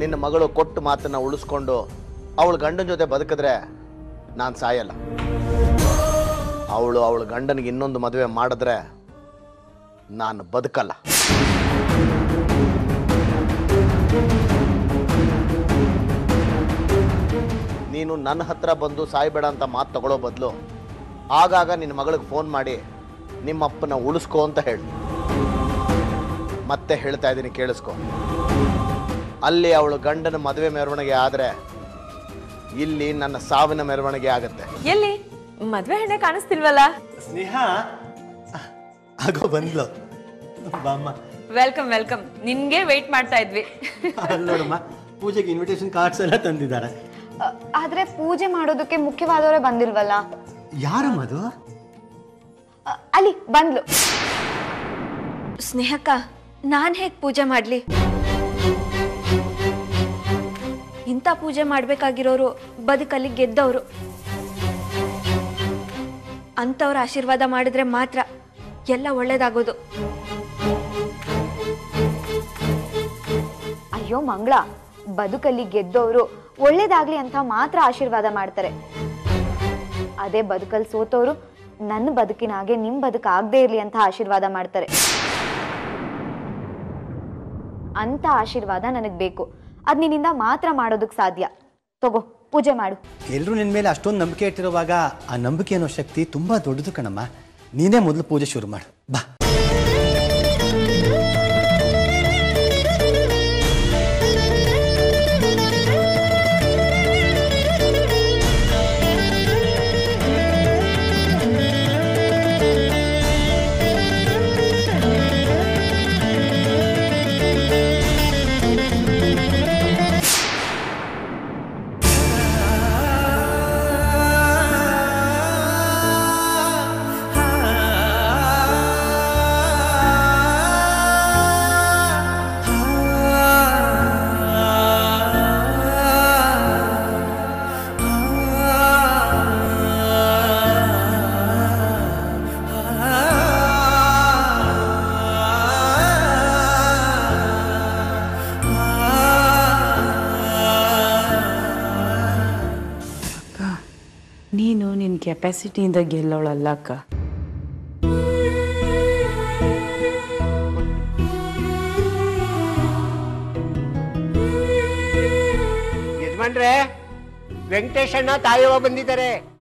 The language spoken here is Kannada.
ನಿನ್ನ ಮಗಳು ಕೊಟ್ಟು ಮಾತನ್ನ ಉಳಿಸ್ಕೊಂಡು ಅವಳ ಗಂಡನ ಜೊತೆ ಬದುಕಿದ್ರೆ ನಾನು ಸಾಯಲ್ಲ ಅವಳು ಅವಳ ಗಂಡನಿಗೆ ಇನ್ನೊಂದು ಮದುವೆ ಮಾಡಿದ್ರೆ ನಾನು ಬದುಕಲ್ಲ ನೀನು ನನ್ನ ಹತ್ರ ಬಂದು ಸಾಯ್ಬೇಡ ಅಂತ ಮಾತು ತಗೊಳ್ಳೋ ಬದಲು ಆಗಾಗ ನಿನ್ನ ಮಗಳಿಗೆ ಫೋನ್ ಮಾಡಿ ನಿಮ್ಮಪ್ಪನ ಉಳಿಸ್ಕೋ ಅಂತ ಹೇಳು ಮತ್ತೆ ಹೇಳ್ತಾ ಇದ್ದೀನಿ ಕೇಳಿಸ್ಕೊ ಅಲ್ಲಿ ಅವಳು ಗಂಡನ ಮದುವೆ ಮೆರವಣಿಗೆ ಆದರೆ ಇಲ್ಲಿ ನನ್ನ ಸಾವಿನ ಮೆರವಣಿಗೆ ಆಗುತ್ತೆ ಎಲ್ಲಿ ಮದ್ವೆ ಹೆಣ್ಣೆ ಕಾಣಿಸ್ತಿಲ್ವಲ್ಲ ಸ್ನೇಹ ಆಗೋ ಬಂದ್ಲು ಬಾಮ್ಮ ವೆಲ್ಕಮ್ ವೆಲ್ಕಮ್ ನಿನ್ಗೆ ವೆಯ್ಟ್ ಮಾಡ್ತಾ ಇದ್ವಿ ಅಲ್ಲಿ ನೋಡಮ್ಮ ಪೂಜೆಗೆ ಇನ್ವಿಟೇಷನ್ ಕಾರ್ಡ್ಸ್ ಎಲ್ಲ ತಂದಿದ್ದಾರೆ ಅ, ಆದ್ರೆ ಪೂಜೆ ಮಾಡೋದಕ್ಕೆ ಮುಖ್ಯವಾದವರೇ ಬಂದಿಲ್ವಲ್ಲ ಯಾರಮ್ಮ ಅದು ಅ, ಅಲ್ಲಿ ಬಂದ್ಲು ಸ್ನೇಹಕ್ಕ ನಾನ್ ಹೇಗ್ ಪೂಜೆ ಮಾಡ್ಲಿ ಇಂಥ ಪೂಜೆ ಮಾಡ್ಬೇಕಾಗಿರೋರು ಬದುಕಲ್ಲಿ ಗೆದ್ದವರು ಅಂಥವ್ರ ಆಶೀರ್ವಾದ ಮಾಡಿದ್ರೆ ಮಾತ್ರ ಎಲ್ಲ ಒಳ್ಳೇದಾಗೋದು ಅಯ್ಯೋ ಮಂಗಳ ಬದುಕಲ್ಲಿ ಗೆದ್ದವರು ಒಳ್ಳೇದಾಗ್ಲಿ ಅಂತ ಮಾತ್ರ ಆಶೀರ್ವಾದ ಮಾಡ್ತಾರೆ ಅದೇ ಬದುಕಲ್ಲಿ ಸೋತವರು ನನ್ನ ಬದುಕಿನ ಹಾಗೆ ನಿಮ್ ಬದುಕು ಆಗದೆ ಇರ್ಲಿ ಅಂತ ಆಶೀರ್ವಾದ ಮಾಡ್ತಾರೆ ಅಂತ ಆಶೀರ್ವಾದ ನನಗ್ ಬೇಕು ಅದ್ ನಿನ್ನಿಂದ ಮಾತ್ರ ಮಾಡೋದಕ್ ಸಾಧ್ಯ ತಗೋ ಪೂಜೆ ಮಾಡು ಎಲ್ಲರೂ ನಿನ್ನ ಮೇಲೆ ಅಷ್ಟೊಂದು ನಂಬಿಕೆ ಇಟ್ಟಿರುವಾಗ ಆ ನಂಬಿಕೆ ಅನ್ನೋ ಶಕ್ತಿ ತುಂಬಾ ದೊಡ್ಡದು ಕಣಮ್ಮ ನೀನೇ ಮೊದಲು ಪೂಜೆ ಶುರು ಮಾಡು ಬಾ ನೀನು ನಿನ್ನ ಕೆಪಾಸಿಟಿಯಿಂದ ಗೆಲ್ಲೋಳಲ್ಲ ಅಕ್ಕ ಯಜಮಾನ್ರೆ ವೆಂಕಟೇಶಣ್ಣ ತಾಯವ್ವ ಬಂದಿದ್ದಾರೆ